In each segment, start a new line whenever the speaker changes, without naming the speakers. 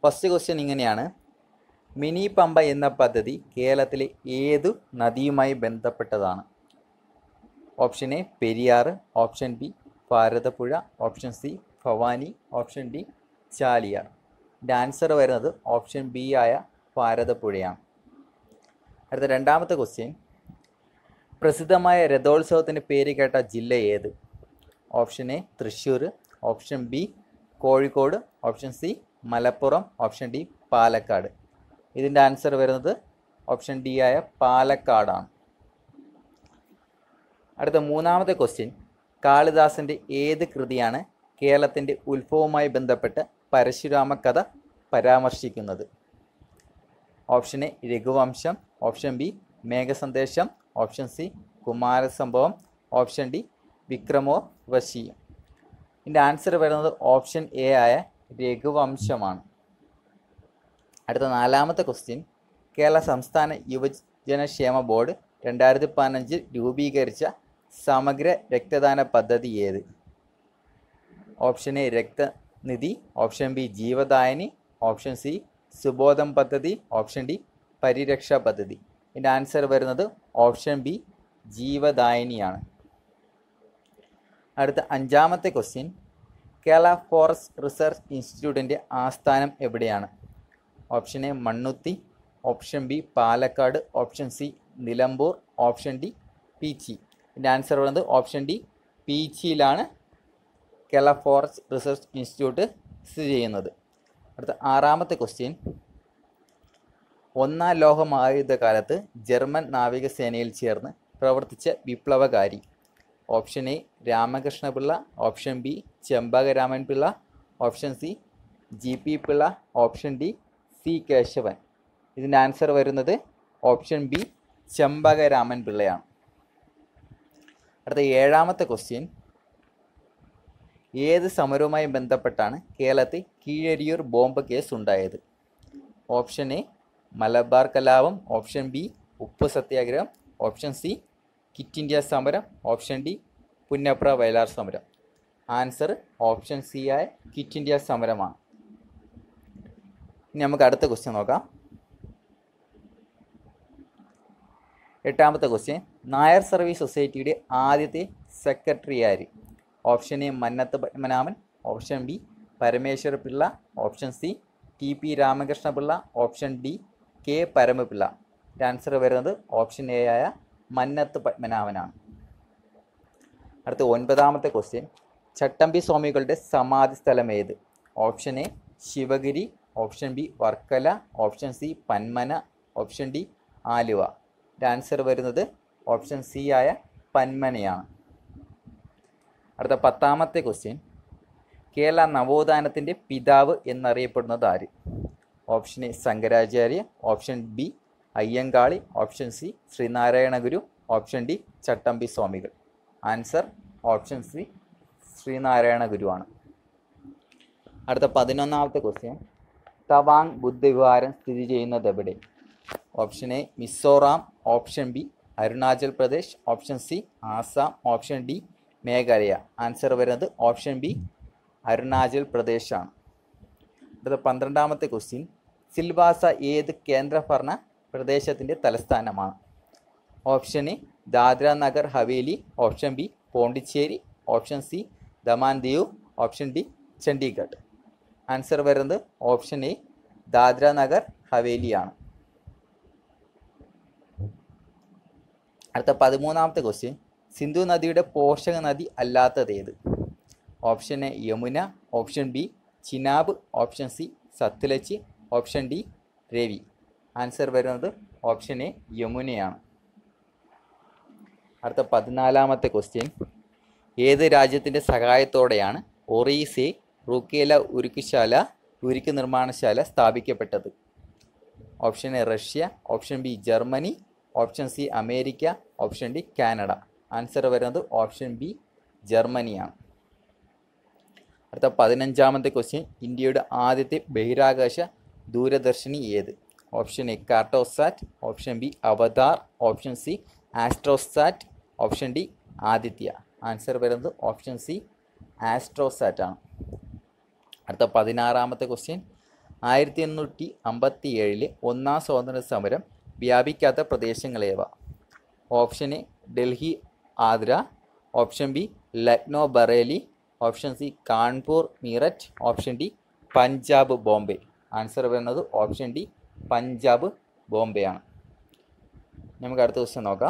first question ഇങ്ങനെയാണ് mini Pamba എന്ന പദ്ധതി കേരളത്തിലെ ഏതു നദിയുമായി ബന്ധപ്പെട്ടതാണ് option A Periyar option B Bharathapuzha option C Bhavani option D Chaliyar ഇതിൻ്റെ ആൻസർ വരുന്നത് ഓപ്ഷൻ ബി ആയ ഭാരതപ്പുഴയാണ് അടുത്ത രണ്ടാമത്തെ ക്വസ്റ്റ്യൻ പ്രസിദ്ധമായ രഥോത്സവത്തിന് പേര് കേട്ട ജില്ല ഏത് option A Thrissur option B Kozhikode option C Malappuram option D Palakkad ഇതിൻ്റെ ആൻസർ വരുന്നത് ഓപ്ഷൻ ഡി ആയ പാലക്കാടാണ് അടുത്ത മൂന്നാമത്തെ ക്വസ്റ്റ്യൻ കാളിദാസൻ്റെ ഏത് കൃതിയാണ് കേരളത്തിൻ്റെ ഉത്ഭവവുമായി ബന്ധപ്പെട്ട് പരശുരാമ കഥ പരാമർശിക്കുന്നത് option A Raghuvamsham option B Meghasandesham option C Kumarasambhavam option D Vikramorvasiyam ഇതിൻ്റെ ആൻസർ വരുന്നത് ഓപ്ഷൻ എ ആയ രഘുവംശമാണ് അടുത്ത നാലാമത്തെ ക്വസ്റ്റ്യൻ കേരള സംസ്ഥാന യുവജനക്ഷേമ ബോർഡ് രണ്ടായിരത്തി പതിനഞ്ചിൽ രൂപീകരിച്ച സമഗ്ര രക്തദാന പദ്ധതി ഏത് option A Rakthanidhi option B Jeevadayani option C Subodham പദ്ധതി ഓപ്ഷൻ ഡി പരിരക്ഷ പദ്ധതി ഇതിൻ്റെ ആൻസർ വരുന്നത് ഓപ്ഷൻ ബി ജീവദായനിയാണ് അടുത്ത അഞ്ചാമത്തെ ക്വസ്റ്റ്യൻ കേരള ഫോറസ്റ്റ് റിസർച്ച് ഇൻസ്റ്റിറ്റ്യൂട്ടിൻ്റെ ആസ്ഥാനം എവിടെയാണ് option A Mannuthy option B Palakkad option C Nilambur option D Peechi ഇതിൻ്റെ ആൻസർ വരുന്നത് ഓപ്ഷൻ ഡി പീച്ചിയിലാണ് കേരള ഫോറസ്റ്റ് റിസർച്ച് ഇൻസ്റ്റിറ്റ്യൂട്ട് സ്ഥിതി ചെയ്യുന്നത് അടുത്ത ആറാമത്തെ ക്വസ്റ്റ്യൻ ഒന്നാം ലോകമഹായുദ്ധകാലത്ത് ജർമ്മൻ നാവികസേനയിൽ ചേർന്ന് പ്രവർത്തിച്ച വിപ്ലവകാരി option A Ramakrishna Pillai option B Chempakaraman Pillai option C G P Pillai option D C Kesavan ഇതിൻ്റെ ആൻസർ വരുന്നത് ഓപ്ഷൻ ബി ചെമ്പകരാമൻ പിള്ളയാണ് അടുത്ത ഏഴാമത്തെ ക്വസ്റ്റ്യൻ ഏത് സമരവുമായി ബന്ധപ്പെട്ടാണ് കേരളത്തിൽ കീഴരിയൂർ ബോംബ് കേസ് ഉണ്ടായത് ഓപ്ഷൻ എ മലബാർ കലാപം ഓപ്ഷൻ ബി ഉപ്പ് സത്യാഗ്രഹം ഓപ്ഷൻ സി കിറ്റ് ഇന്ത്യ സമരം ഓപ്ഷൻ ഡി പുന്നപ്ര വയലാർ സമരം ആൻസർ ഓപ്ഷൻ സി ആയ കിറ്റ് ഇന്ത്യ സമരമാണ് ഇനി നമുക്ക് അടുത്ത ക്വസ്റ്റ്യൻ നോക്കാം എട്ടാമത്തെ ക്വസ്റ്റ്യൻ നായർ സർവീസ് സൊസൈറ്റിയുടെ ആദ്യത്തെ സെക്രട്ടറി ആര് option A Mannath Padmanabhan option B Parameswara Pillai option C T P Ramakrishna Pillai option D K Paramapillai answer വരുന്നത് ഓപ്ഷൻ എ ആയ മന്നത്ത് പത്മനാഭനാണ് അടുത്ത ഒൻപതാമത്തെ ക്വസ്റ്റ്യൻ ചട്ടമ്പി സ്വാമികളുടെ സമാധി സ്ഥലം ഏത് option A Sivagiri option B Varkala option C Panmana option D Aluva answer വരുന്നത് ഓപ്ഷൻ സി ആയ പന്മനയാണ് അടുത്ത പത്താമത്തെ ക്വസ്റ്റ്യൻ കേരള നവോത്ഥാനത്തിൻ്റെ പിതാവ് എന്നറിയപ്പെടുന്നത് ആര് option A Shankaracharya option B Ayyankali option C Sreenarayana Guru option D ചട്ടമ്പി സ്വാമികൾ ആൻസർ ഓപ്ഷൻ സി ശ്രീനാരായണ ഗുരുവാണ് അടുത്ത പതിനൊന്നാമത്തെ ക്വസ്റ്റ്യൻ തവാങ് ബുദ്ധവിഹാരം സ്ഥിതി ചെയ്യുന്നത് എവിടെ option A Mizoram option B Arunachal Pradesh option C Assam option D Meghalaya answer വരുന്നത് ഓപ്ഷൻ ബി അരുണാചൽ പ്രദേശാണ് അടുത്ത പന്ത്രണ്ടാമത്തെ ക്വസ്റ്റ്യൻ സിൽവാസ ഏത് കേന്ദ്രഭരണ പ്രദേശത്തിൻ്റെ തലസ്ഥാനമാണ് option A Dadra Nagar Haveli option B Pondicherry option C Daman Diu option D Chandigarh answer വരുന്നത് ഓപ്ഷൻ എ ദാദ്ര നഗർ ഹവേലിയാണ് അടുത്ത പതിമൂന്നാമത്തെ ക്വസ്റ്റ്യൻ സിന്ധു നദിയുടെ പോഷക നദി അല്ലാത്തത് ഏത് option A Yamuna option B Chenab option C Sutlej option D Ravi answer വരുന്നത് ഓപ്ഷൻ എ യമുനയാണ് അടുത്ത പതിനാലാമത്തെ ക്വസ്റ്റ്യൻ ഏത് രാജ്യത്തിൻ്റെ സഹായത്തോടെയാണ് ഒറീസെ റുക്കേല ഉരുക്കുശാല ഉരുക്ക് നിർമ്മാണശാല സ്ഥാപിക്കപ്പെട്ടത് option A Russia option B Germany option C America option D Canada answer വരുന്നത് ഓപ്ഷൻ ബി ജർമ്മനിയാണ് അടുത്ത പതിനഞ്ചാമത്തെ ക്വസ്റ്റ്യൻ ഇന്ത്യയുടെ ആദ്യത്തെ ബഹിരാകാശ ദൂരദർശിനി ഏത് option A Cartosat option B Avatar option C Astrosat option D Aditya answer വരുന്നത് ഓപ്ഷൻ സി ആസ്ട്രോസാറ്റ് ആണ് അടുത്ത പതിനാറാമത്തെ ക്വസ്റ്റ്യൻ ആയിരത്തി എണ്ണൂറ്റി അമ്പത്തി ഏഴിലെ ഒന്നാം സ്വാതന്ത്ര്യ സമരം വ്യാപിക്കാത്ത പ്രദേശങ്ങളേവ option A Delhi Agra option B Lucknow Bareilly option C Kanpur Meerut option D Punjab Bombay answer വരുന്നത് ഓപ്ഷൻ ഡി പഞ്ചാബ് ബോംബെ ആണ് നമുക്ക് അടുത്ത ക്വസ്റ്റ്യൻ നോക്കാം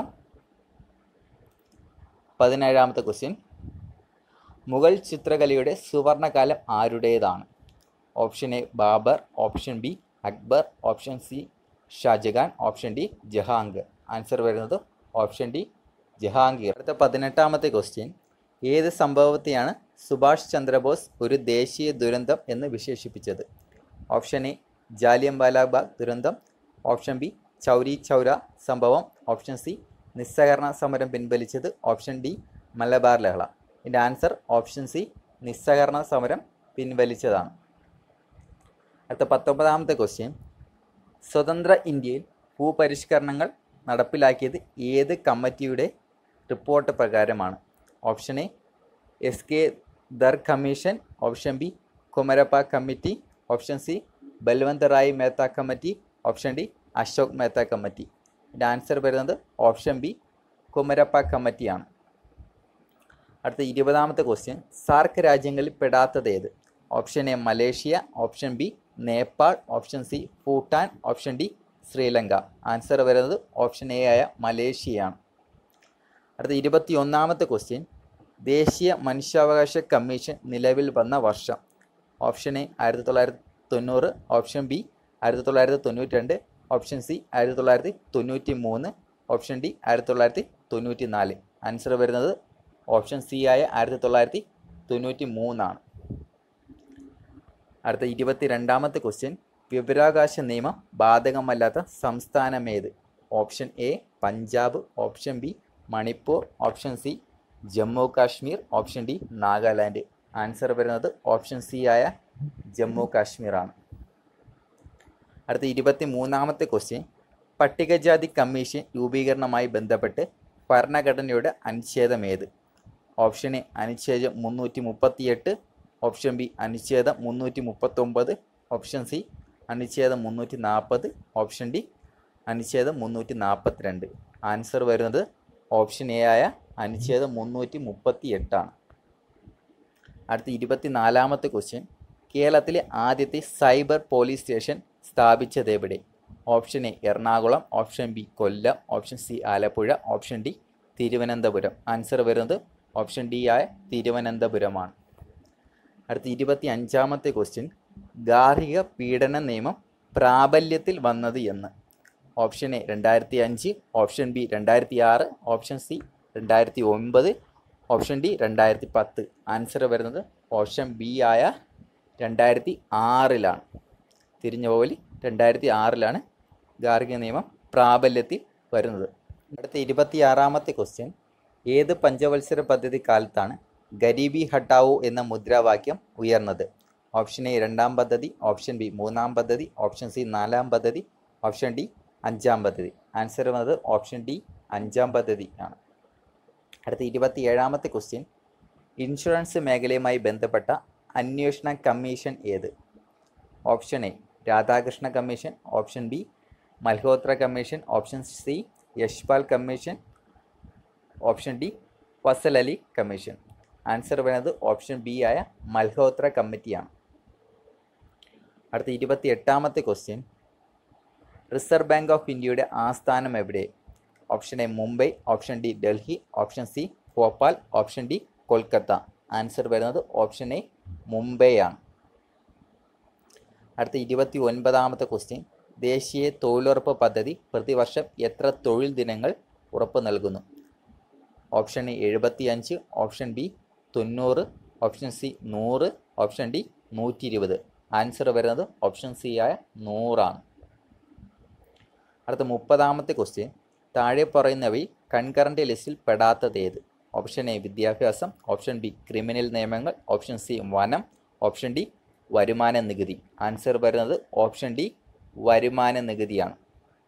പതിനേഴാമത്തെ ക്വസ്റ്റ്യൻ മുഗൾ ചിത്രകലയുടെ സുവർണകാലം ആരുടേതാണ് option A Babur option B Akbar option C Shahjahan option D Jahangir answer വരുന്നത് ഓപ്ഷൻ ഡി ജഹാംഗീർ അടുത്ത പതിനെട്ടാമത്തെ ക്വസ്റ്റ്യൻ ഏത് സംഭവത്തെയാണ് സുഭാഷ് ചന്ദ്രബോസ് ഒരു ദേശീയ ദുരന്തം എന്ന് വിശേഷിപ്പിച്ചത് ഓപ്ഷൻ എ ജാലിയൻ വാലാബാഗ് ദുരന്തം ഓപ്ഷൻ ബി ചൗരി ചൗര സംഭവം ഓപ്ഷൻ സി നിസ്സഹകരണ സമരം പിൻവലിച്ചത് ഓപ്ഷൻ ഡി മലബാർ ലഹള ഇതിൻ്റെ ആൻസർ ഓപ്ഷൻ സി നിസ്സഹകരണ സമരം പിൻവലിച്ചതാണ് അടുത്ത പത്തൊമ്പതാമത്തെ ക്വസ്റ്റ്യൻ സ്വതന്ത്ര ഇന്ത്യയിൽ ഭൂപരിഷ്കരണങ്ങൾ നടപ്പിലാക്കിയത് ഏത് കമ്മിറ്റിയുടെ റിപ്പോർട്ട് പ്രകാരമാണ് option A S K Dar commission option B Kumarappa committee option C Balwant Rai Mehta committee option D Ashok Mehta committee ഇതിൻ്റെ ആൻസർ വരുന്നത് ഓപ്ഷൻ ബി കുമരപ്പ കമ്മിറ്റിയാണ് അടുത്ത ഇരുപതാമത്തെ ക്വസ്റ്റ്യൻ സാർക്ക് രാജ്യങ്ങളിൽ പെടാത്തത് ഏത് option A Malaysia option B Nepal option C Bhutan option D Sri Lanka answer വരുന്നത് ഓപ്ഷൻ എ ആയ മലേഷ്യയാണ് അടുത്ത ഇരുപത്തി ഒന്നാമത്തെ ക്വസ്റ്റ്യൻ ദേശീയ മനുഷ്യാവകാശ കമ്മീഷൻ നിലവിൽ വന്ന വർഷം ഓപ്ഷൻ എ ആയിരത്തി തൊള്ളായിരത്തി തൊണ്ണൂറ് ഓപ്ഷൻ ബി ആയിരത്തി തൊള്ളായിരത്തി തൊണ്ണൂറ്റി രണ്ട് ഓപ്ഷൻ സി ആയിരത്തി തൊള്ളായിരത്തി തൊണ്ണൂറ്റി മൂന്ന് ഓപ്ഷൻ ഡി ആയിരത്തി തൊള്ളായിരത്തി തൊണ്ണൂറ്റി നാല് ആൻസർ വരുന്നത് ഓപ്ഷൻ സി ആയ ആയിരത്തി തൊള്ളായിരത്തി തൊണ്ണൂറ്റി മൂന്നാണ് അടുത്ത ഇരുപത്തി രണ്ടാമത്തെ ക്വസ്റ്റ്യൻ വിവരാവകാശ നിയമം ബാധകമല്ലാത്ത സംസ്ഥാനമേത് option A Punjab option B Manipur option C Jammu Kashmir option D Nagaland answer വരുന്നത് ഓപ്ഷൻ സി ആയ ജമ്മു കാശ്മീറാണ് അടുത്ത ഇരുപത്തി മൂന്നാമത്തെ ക്വസ്റ്റ്യൻ പട്ടികജാതി കമ്മീഷൻ രൂപീകരണവുമായി ബന്ധപ്പെട്ട് ഭരണഘടനയുടെ അനുച്ഛേദം ഏത് ഓപ്ഷൻ എ അനുച്ഛേദം മുന്നൂറ്റി മുപ്പത്തിയെട്ട് ഓപ്ഷൻ ബി അനുച്ഛേദം മുന്നൂറ്റി മുപ്പത്തൊമ്പത് ഓപ്ഷൻ സി അനുച്ഛേദം മുന്നൂറ്റി നാൽപ്പത് ഓപ്ഷൻ ഡി അനുച്ഛേദം മുന്നൂറ്റി നാൽപ്പത്തിരണ്ട് ആൻസർ വരുന്നത് ഓപ്ഷൻ എ ആയ അനുച്ഛേദം മുന്നൂറ്റി മുപ്പത്തി എട്ടാണ് അടുത്ത ഇരുപത്തി നാലാമത്തെ ക്വസ്റ്റ്യൻ കേരളത്തിലെ ആദ്യത്തെ സൈബർ പോലീസ് സ്റ്റേഷൻ സ്ഥാപിച്ചത് എവിടെ option A Ernakulam option B Kollam option C Alappuzha option D Thiruvananthapuram answer വരുന്നത് ഓപ്ഷൻ ഡി ആയ തിരുവനന്തപുരമാണ് അടുത്ത ഇരുപത്തി അഞ്ചാമത്തെ ക്വസ്റ്റ്യൻ ഗാർഹിക പീഡന നിയമം പ്രാബല്യത്തിൽ വന്നത് എന്ന് ഓപ്ഷൻ എ രണ്ടായിരത്തി അഞ്ച് ഓപ്ഷൻ ബി രണ്ടായിരത്തി ആറ് ഓപ്ഷൻ സി രണ്ടായിരത്തി ഒൻപത് ഓപ്ഷൻ ഡി രണ്ടായിരത്തി പത്ത് ആൻസർ വരുന്നത് ഓപ്ഷൻ ബി ആയ രണ്ടായിരത്തി ആറിലാണ് തിരിഞ്ഞ പോലെ രണ്ടായിരത്തി ആറിലാണ് ഗാർഹിക നിയമം പ്രാബല്യത്തിൽ വരുന്നത് അടുത്ത ഇരുപത്തി ആറാമത്തെ ക്വസ്റ്റ്യൻ ഏത് പഞ്ചവത്സര പദ്ധതി കാലത്താണ് ഗരീബി ഹട്ടാവോ എന്ന മുദ്രാവാക്യം ഉയർന്നത് ഓപ്ഷൻ എ രണ്ടാം പദ്ധതി ഓപ്ഷൻ ബി മൂന്നാം പദ്ധതി ഓപ്ഷൻ സി നാലാം പദ്ധതി ഓപ്ഷൻ ഡി അഞ്ചാം പദ്ധതി ആൻസർ വന്നത് ഓപ്ഷൻ ഡി അഞ്ചാം പദ്ധതി ആണ് അടുത്ത ഇരുപത്തി ഏഴാമത്തെ ക്വസ്റ്റ്യൻ ഇൻഷുറൻസ് മേഖലയുമായി ബന്ധപ്പെട്ട അന്വേഷണ കമ്മീഷൻ ഏത് option A Radhakrishna commission option B Malhotra commission option C Yashpal commission option D Fazal Ali commission answer വരുന്നത് ഓപ്ഷൻ ബി ആയ മൽഹോത്ര കമ്മിറ്റിയാണ് അടുത്ത ഇരുപത്തി എട്ടാമത്തെ ക്വസ്റ്റ്യൻ റിസർവ് ബാങ്ക് ഓഫ് ഇന്ത്യയുടെ ആസ്ഥാനം എവിടെ option A Mumbai option D Delhi option C Bhopal option D Kolkata answer വരുന്നത് ഓപ്ഷൻ എ മുംബൈ ആണ് അടുത്ത ഇരുപത്തി ഒൻപതാമത്തെ ക്വസ്റ്റ്യൻ ദേശീയ തൊഴിലുറപ്പ് പദ്ധതി പ്രതിവർഷം എത്ര തൊഴിൽ ദിനങ്ങൾ ഉറപ്പ് നൽകുന്നു ഓപ്ഷൻ എ എഴുപത്തി അഞ്ച് ഓപ്ഷൻ ബി തൊണ്ണൂറ് ഓപ്ഷൻ സി നൂറ് ഓപ്ഷൻ ഡി നൂറ്റി ഇരുപത് ആൻസർ വരുന്നത് ഓപ്ഷൻ സി ആയ നൂറാണ് അടുത്ത മുപ്പതാമത്തെ ക്വസ്റ്റ്യൻ താഴെ പറയുന്നവയിൽ കൺകറന്റ് ലിസ്റ്റിൽ പെടാത്തത് ഏത് ഓപ്ഷൻ എ വിദ്യാഭ്യാസം ഓപ്ഷൻ ബി ക്രിമിനൽ നിയമങ്ങൾ ഓപ്ഷൻ സി വനം ഓപ്ഷൻ ഡി വരുമാന നികുതി ആൻസർ വരുന്നത് ഓപ്ഷൻ ഡി വരുമാന നികുതിയാണ്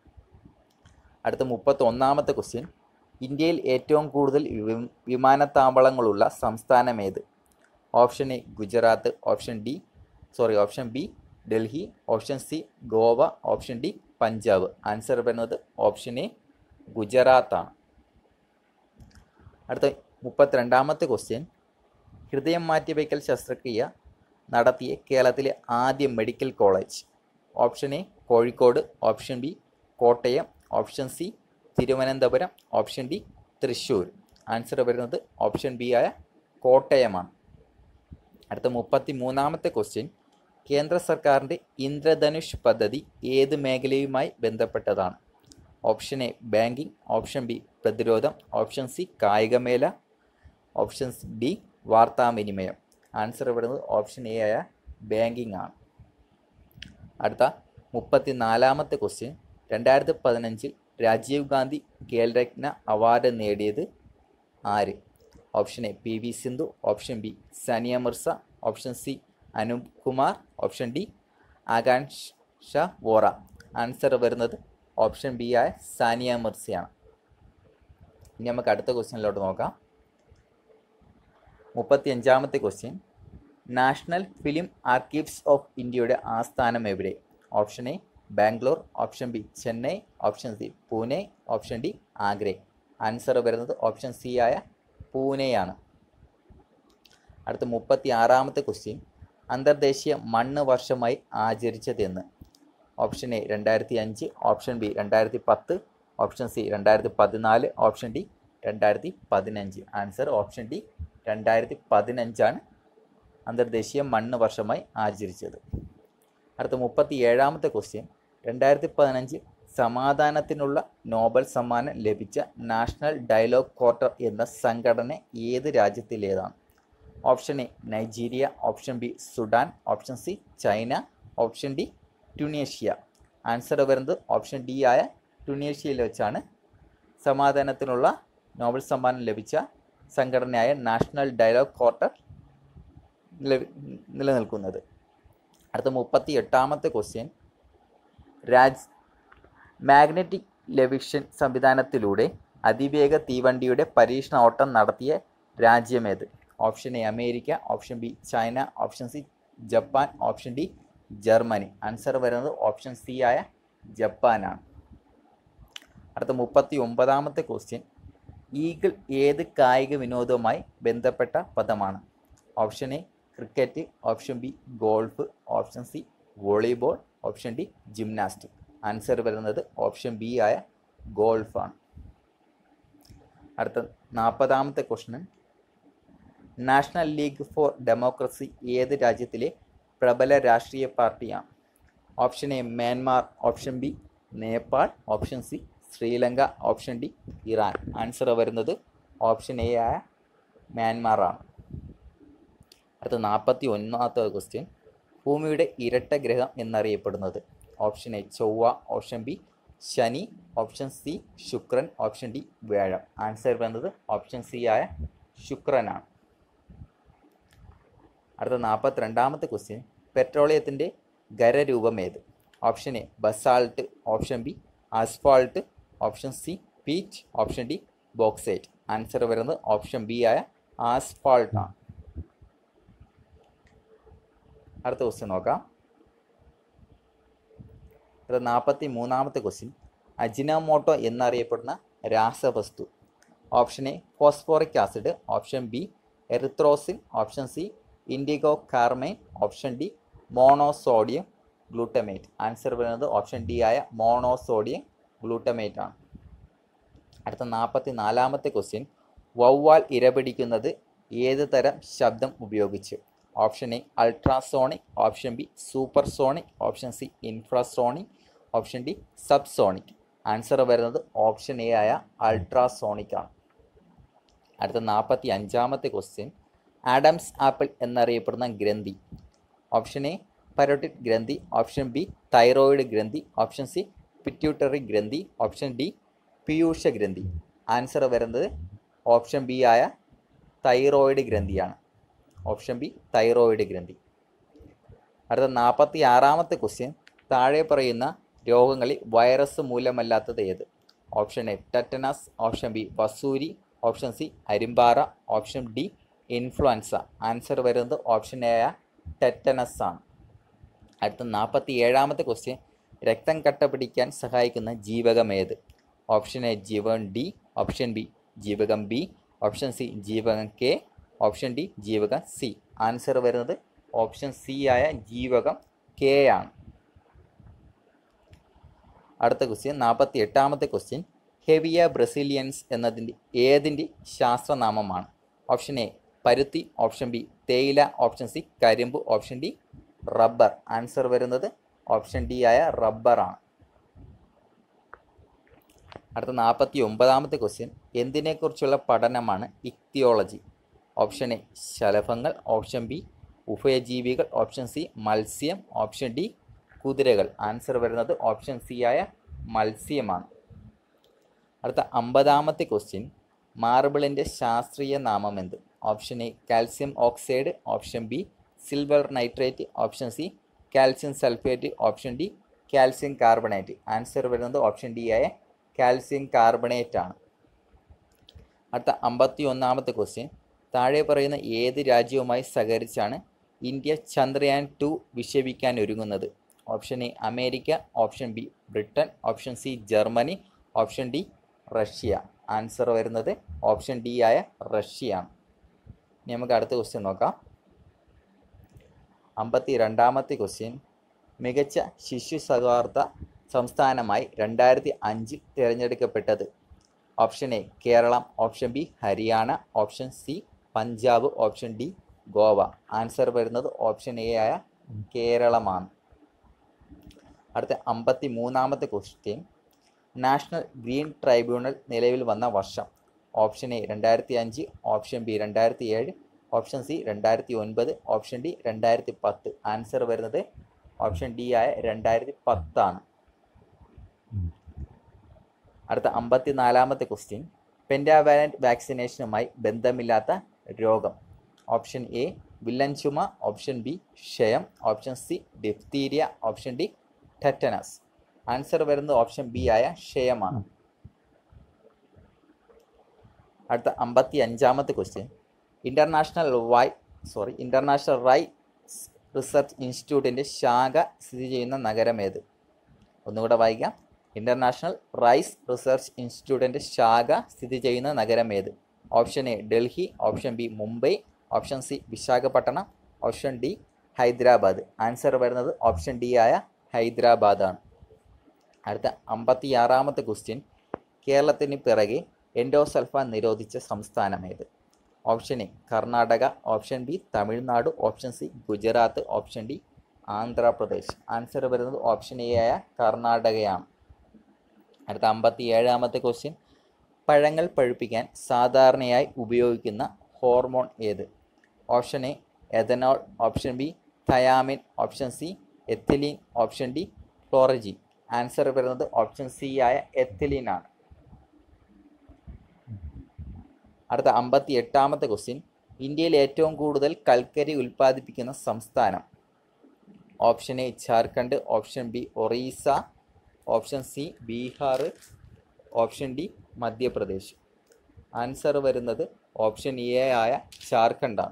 അടുത്ത മുപ്പത്തി ഒന്നാമത്തെ ക്വസ്റ്റ്യൻ ഇന്ത്യയിൽ ഏറ്റവും കൂടുതൽ വി- വിമാനത്താവളങ്ങളുള്ള സംസ്ഥാനം ഏത് option A Gujarat option D sorry option B Delhi option C Goa option D Punjab answer വരുന്നത് ഓപ്ഷൻ എ ഗുജറാത്താണ് അടുത്ത മുപ്പത്തിരണ്ടാമത്തെ ക്വസ്റ്റ്യൻ ഹൃദയം മാറ്റിവയ്ക്കൽ ശസ്ത്രക്രിയ നടത്തിയ കേരളത്തിലെ ആദ്യ medical college option A Kozhikode option B Kottayam option C Thiruvananthapuram option D Thrissur answer വരുന്നത് ഓപ്ഷൻ ബി ആയ കോട്ടയമാണ് അടുത്ത മുപ്പത്തി മൂന്നാമത്തെ ക്വസ്റ്റ്യൻ കേന്ദ്ര സർക്കാരിൻ്റെ ഇന്ദ്രധനുഷ് പദ്ധതി ഏത് മേഖലയുമായി ബന്ധപ്പെട്ടതാണ് option A banking option B പ്രതിരോധം ഓപ്ഷൻ സി കായികമേല ഓപ്ഷൻ ഡി വാർത്താവിനിമയം ആൻസർ വരുന്നത് ഓപ്ഷൻ എ ആയ ബാങ്കിങ് ആണ് അടുത്ത മുപ്പത്തി നാലാമത്തെ ക്വസ്റ്റ്യൻ രണ്ടായിരത്തി പതിനഞ്ചിൽ രാജീവ് ഗാന്ധി ഖേൽരത്ന അവാർഡ് നേടിയത് ആര് option A P V Sindhu option B Sania Mirza option C Anoop Kumar option D Akanksha Vora answer വരുന്നത് ഓപ്ഷൻ ബി ആയ സാനിയ മിർസയാണ് ഇനി നമുക്ക് അടുത്ത ക്വസ്റ്റ്യനിലോട്ട് നോക്കാം മുപ്പത്തി അഞ്ചാമത്തെ question national film archives of ഇന്ത്യയുടെ ആസ്ഥാനം എവിടെ option A Bangalore option B Chennai option C Pune option D Agra answer വരുന്നത് ഓപ്ഷൻ സി ആയ പൂനെയാണ് അടുത്ത മുപ്പത്തി ആറാമത്തെ ക്വസ്റ്റ്യൻ അന്തർദേശീയ മണ്ണ് വർഷമായി ആചരിച്ചതെന്ന് ഓപ്ഷൻ എ രണ്ടായിരത്തി അഞ്ച് ഓപ്ഷൻ ബി രണ്ടായിരത്തി പത്ത് ഓപ്ഷൻ സി രണ്ടായിരത്തി പതിനാല് ഓപ്ഷൻ ഡി രണ്ടായിരത്തി പതിനഞ്ച് ആൻസർ ഓപ്ഷൻ ഡി രണ്ടായിരത്തി പതിനഞ്ചാണ് അന്തർദേശീയ മണ്ണ് വർഷമായി ആചരിച്ചത് അടുത്ത മുപ്പത്തി ഏഴാമത്തെ ക്വസ്റ്റ്യൻ രണ്ടായിരത്തി പതിനഞ്ച് സമാധാനത്തിനുള്ള നോബൽ സമ്മാനം ലഭിച്ച നാഷണൽ ഡയലോഗ് ക്വാർട്ടർ എന്ന സംഘടന ഏത് രാജ്യത്തിലേതാണ് option A Nigeria option B Sudan option C China option D Tunisia answer വരുന്നത് ഓപ്ഷൻ ഡി ആയ ട്യൂണേഷ്യയിൽ വെച്ചാണ് സമാധാനത്തിനുള്ള നോബൽ സമ്മാനം ലഭിച്ച സംഘടനയായ നാഷണൽ ഡയലോഗ് ക്വാർട്ടർ നില നിലനിൽക്കുന്നത് അടുത്ത മുപ്പത്തി എട്ടാമത്തെ ക്വസ്റ്റ്യൻ രാജ് മാഗ്നറ്റിക് ലെവിഷൻ സംവിധാനത്തിലൂടെ അതിവേഗ തീവണ്ടിയുടെ പരീക്ഷണ ഓട്ടം നടത്തിയ രാജ്യമേത് option A America option B China option C Japan option D Germany answer വരുന്നത് ഓപ്ഷൻ സി ആയ ജപ്പാനാണ് അടുത്ത മുപ്പത്തി ഒമ്പതാമത്തെ ക്വസ്റ്റ്യൻ ഈഗിൾ ഏത് കായിക വിനോദവുമായി ബന്ധപ്പെട്ട പദമാണ് option A cricket option B golf option C volleyball option D gymnastic answer വരുന്നത് ഓപ്ഷൻ ബി ആയ ഗോൾഫാണ് അടുത്ത നാൽപ്പതാമത്തെ question national league for democracy ഏത് രാജ്യത്തിലെ പ്രബല രാഷ്ട്രീയ പാർട്ടിയാണ് option A Myanmar option B Nepal option C Sri Lanka option D Iran answer വരുന്നത് ഓപ്ഷൻ എ ആയ മ്യാൻമാർ ആണ് അടുത്ത നാൽപ്പത്തി ഒന്നാമത്തെ ക്വസ്റ്റ്യൻ ഭൂമിയുടെ ഇരട്ട ഗ്രഹം എന്നറിയപ്പെടുന്നത് ഓപ്ഷൻ എ ചൊവ്വ ഓപ്ഷൻ ബി ശനി ഓപ്ഷൻ സി ശുക്രൻ ഓപ്ഷൻ ഡി വ്യാഴം ആൻസർ വരുന്നത് ഓപ്ഷൻ സി ആയ ശുക്രനാണ് അടുത്ത നാൽപ്പത്തി രണ്ടാമത്തെ ക്വസ്റ്റ്യൻ പെട്രോളിയത്തിൻ്റെ ഖരരൂപം ഏത് option A basalt option B asphalt option C pitch option D bauxite answer വരുന്നത് ഓപ്ഷൻ ബി ആയ ആസ്ഫാൾട്ട് ആണ് അടുത്ത ക്വസ്റ്റ്യൻ നോക്കാം അടുത്ത നാൽപ്പത്തി മൂന്നാമത്തെ ക്വസ്റ്റ്യൻ അജിനോമോട്ടോ എന്നറിയപ്പെടുന്ന രാസവസ്തു option A phosphoric acid option B erythrosine option C indigo carmine option D monosodium glutamate answer വരുന്നത് ഓപ്ഷൻ ഡി ആയ മോണോസോഡിയം ഗ്ലൂട്ടമേറ്റ് ആണ് അടുത്ത നാൽപ്പത്തി നാലാമത്തെ ക്വസ്റ്റ്യൻ വവ്വാൽ ഇരപിടിക്കുന്നത് ഏത് തരം ശബ്ദം ഉപയോഗിച്ച് option A ultrasonic option B supersonic option C infrasonic option D subsonic answer വരുന്നത് ഓപ്ഷൻ എ ആയ അൾട്രാസോണിക് ആണ് അടുത്ത നാൽപ്പത്തി അഞ്ചാമത്തെ ക്വസ്റ്റ്യൻ ആഡംസ് ആപ്പിൾ എന്നറിയപ്പെടുന്ന ഗ്രന്ഥി ഓപ്ഷൻ എ പരോട്ടിഡ് ഗ്രന്ഥി ഓപ്ഷൻ ബി തൈറോയിഡ് ഗ്രന്ഥി ഓപ്ഷൻ സി പിറ്റ്യൂട്ടറി ഗ്രന്ഥി ഓപ്ഷൻ ഡി പീയൂഷ ഗ്രന്ഥി ആൻസർ വരുന്നത് ഓപ്ഷൻ ബി ആയ തൈറോയിഡ് ഗ്രന്ഥിയാണ് ഓപ്ഷൻ ബി തൈറോയിഡ് ഗ്രന്ഥി അടുത്ത നാൽപ്പത്തി ആറാമത്തെ ക്വസ്റ്റ്യൻ താഴെ പറയുന്ന രോഗങ്ങളിൽ വൈറസ് മൂലമല്ലാത്തത് ഏത് option A tetanus option B വസൂരി ഓപ്ഷൻ സി അരിമ്പാറ ഓപ്ഷൻ ഡി ഇൻഫ്ലുവൻസ ആൻസർ വരുന്നത് ഓപ്ഷൻ എ ടെറ്റനസ് ആണ് അടുത്ത നാൽപ്പത്തി ഏഴാമത്തെ ക്വസ്റ്റ്യൻ രക്തം കട്ട പിടിക്കാൻ സഹായിക്കുന്ന ജീവകം ഏത് ഓപ്ഷൻ എ ജീവകം ഡി ഓപ്ഷൻ ബി ജീവകം ബി ഓപ്ഷൻ സി ജീവകം കെ ഓപ്ഷൻ ഡി ജീവകം സി ആൻസർ വരുന്നത് ഓപ്ഷൻ സി ആയ ജീവകം കെ ആണ് അടുത്ത ക്വസ്റ്റ്യൻ നാൽപ്പത്തി എട്ടാമത്തെ ക്വസ്റ്റ്യൻ ഹെവിയ ബ്രസീലിയൻസ് എന്നതിൻ്റെ ഏതിൻ്റെ ശാസ്ത്രനാമമാണ് ഓപ്ഷൻ എ പരുത്തി ഓപ്ഷൻ ബി തേയില ഓപ്ഷൻ സി കരിമ്പ് ഓപ്ഷൻ ഡി റബ്ബർ ആൻസർ വരുന്നത് ഓപ്ഷൻ ഡി ആയ റബ്ബറാണ് അടുത്ത നാൽപ്പത്തി ഒമ്പതാമത്തെ ക്വസ്റ്റ്യൻ എന്തിനെക്കുറിച്ചുള്ള പഠനമാണ് ഇക്തിയോളജി ഓപ്ഷൻ എ ശലഭങ്ങൾ ഓപ്ഷൻ ബി ഉഭയജീവികൾ ഓപ്ഷൻ സി മത്സ്യം ഓപ്ഷൻ ഡി കുതിരകൾ ആൻസർ വരുന്നത് ഓപ്ഷൻ സി ആയ മത്സ്യമാണ് അടുത്ത അമ്പതാമത്തെ ക്വസ്റ്റ്യൻ മാർബിളിൻ്റെ ശാസ്ത്രീയ നാമം എന്ത് option A calcium oxide option B silver nitrate option C calcium sulphate option D calcium carbonate answer വരുന്നത് ഓപ്ഷൻ ഡി ആയ കാൽസ്യം കാർബണേറ്റ് ആണ് അടുത്ത അമ്പത്തി ഒന്നാമത്തെ ക്വസ്റ്റ്യൻ താഴെ പറയുന്ന ഏത് രാജ്യവുമായി സഹകരിച്ചാണ് ഇന്ത്യ ചന്ദ്രയാൻ ടു വിക്ഷേപിക്കാൻ ഒരുങ്ങുന്നത് option A America option B Britain option C Germany option D Russia answer വരുന്നത് ഓപ്ഷൻ ഡി ആയ റഷ്യയാണ് ഇനി നമുക്ക് അടുത്ത ക്വസ്റ്റ്യൻ നോക്കാം അമ്പത്തി രണ്ടാമത്തെ ക്വസ്റ്റ്യൻ മികച്ച ശിശു സൗഹാർദ്ദ സംസ്ഥാനമായി രണ്ടായിരത്തി അഞ്ചിൽ തിരഞ്ഞെടുക്കപ്പെട്ടത് option A Kerala option B Haryana option C Punjab option D Goa answer വരുന്നത് ഓപ്ഷൻ എ ആയ കേരളമാണ് അടുത്ത അമ്പത്തി മൂന്നാമത്തെ ക്വസ്റ്റ്യൻ നാഷണൽ ഗ്രീൻ ട്രൈബ്യൂണൽ നിലവിൽ വന്ന വർഷം ഓപ്ഷൻ എ രണ്ടായിരത്തി അഞ്ച് ഓപ്ഷൻ ബി രണ്ടായിരത്തി ഏഴ് ഓപ്ഷൻ സി രണ്ടായിരത്തി ഒൻപത് ഓപ്ഷൻ ഡി രണ്ടായിരത്തി പത്ത് ആൻസർ വരുന്നത് ഓപ്ഷൻ ഡി ആയ രണ്ടായിരത്തി പത്താണ് അടുത്ത അമ്പത്തി നാലാമത്തെ ക്വസ്റ്റ്യൻ പെൻഡാവാലൻറ്റ് വാക്സിനേഷനുമായി ബന്ധമില്ലാത്ത രോഗം ഓപ്ഷൻ എ വില്ലൻ ചുമ ഓപ്ഷൻ ബി ക്ഷയം option C diphtheria option D tetanus answer വരുന്നത് ഓപ്ഷൻ ബി ആയ ക്ഷയമാണ് അടുത്ത അമ്പത്തി അഞ്ചാമത്തെ question international why sorry international rights research ഇൻസ്റ്റിറ്റ്യൂട്ടിൻ്റെ ശാഖ സ്ഥിതി ചെയ്യുന്ന നഗരം ഏത് ഒന്നുകൂടെ വായിക്കാം ഇൻ്റർനാഷണൽ റൈസ് റിസർച്ച് ഇൻസ്റ്റിറ്റ്യൂട്ടിൻ്റെ ശാഖ സ്ഥിതി ചെയ്യുന്ന നഗരം ഏത് option A Delhi option B Mumbai option C Visakhapatnam option D Hyderabad answer വരുന്നത് ഓപ്ഷൻ ഡി ആയ ഹൈദരാബാദാണ് അടുത്ത അമ്പത്തി ആറാമത്തെ ക്വസ്റ്റ്യൻ കേരളത്തിന് പിറകെ എൻഡോസൾഫാൻ നിരോധിച്ച സംസ്ഥാനം ഏത് option A Karnataka option B Tamil Nadu option C Gujarat option D Andhra Pradesh answer വരുന്നത് ഓപ്ഷൻ എ ആയ കർണാടകയാണ് അടുത്ത അമ്പത്തി ഏഴാമത്തെ ക്വസ്റ്റ്യൻ പഴങ്ങൾ പഴുപ്പിക്കാൻ സാധാരണയായി ഉപയോഗിക്കുന്ന ഹോർമോൺ ഏത് option A ethanol option B thiamine option C ethylene option D florigen answer വരുന്നത് ഓപ്ഷൻ സി ആയ എത്തിലീൻ ആണ് അടുത്ത അമ്പത്തി എട്ടാമത്തെ ക്വസ്റ്റ്യൻ ഇന്ത്യയിൽ ഏറ്റവും കൂടുതൽ കൽക്കരി ഉൽപ്പാദിപ്പിക്കുന്ന സംസ്ഥാനം option A Jharkhand option B Orissa option C Bihar option D Madhya Pradesh answer വരുന്നത് ഓപ്ഷൻ എ ആയ ജാർഖണ്ഡാണ്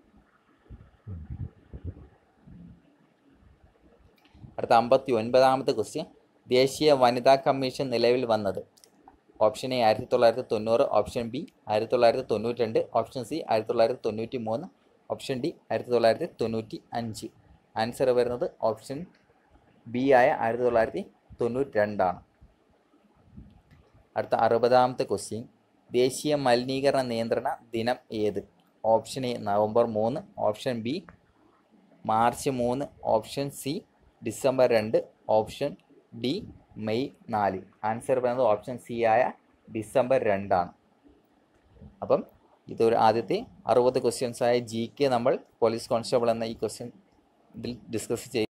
അടുത്ത അമ്പത്തി ഒൻപതാമത്തെ ക്വസ്റ്റ്യൻ ദേശീയ വനിതാ കമ്മീഷൻ നിലവിൽ വന്നത് ഓപ്ഷൻ എ ആയിരത്തി തൊള്ളായിരത്തി തൊണ്ണൂറ് ഓപ്ഷൻ ബി ആയിരത്തി തൊള്ളായിരത്തി തൊണ്ണൂറ്റി രണ്ട് ഓപ്ഷൻ സി ആയിരത്തി തൊള്ളായിരത്തി തൊണ്ണൂറ്റി മൂന്ന് ഓപ്ഷൻ ഡി ആയിരത്തി തൊള്ളായിരത്തി തൊണ്ണൂറ്റി അഞ്ച് ആൻസർ വരുന്നത് ഓപ്ഷൻ ബി ആയ ആയിരത്തി തൊള്ളായിരത്തി തൊണ്ണൂറ്റി രണ്ടാണ് അടുത്ത അറുപതാമത്തെ ക്വസ്റ്റ്യൻ ദേശീയ മലിനീകരണ നിയന്ത്രണ ദിനം ഏത് ഓപ്ഷൻ എ നവംബർ മൂന്ന് ഓപ്ഷൻ ബി മാർച്ച് മൂന്ന് ഓപ്ഷൻ സി ഡിസംബർ രണ്ട് ഓപ്ഷൻ ഡി മെയ് നാല് ആൻസർ പറയുന്നത് ഓപ്ഷൻ സി ആയ ഡിസംബർ രണ്ടാണ് അപ്പം ഇതൊരു ആദ്യത്തെ അറുപത് ക്വസ്റ്റ്യൻസ് ആയ ജി കെ നമ്മൾ പോലീസ് കോൺസ്റ്റബിൾ എന്ന ഈ ക്വസ്റ്റ്യൻ ഇതിൽ ഡിസ്കസ് ചെയ്യും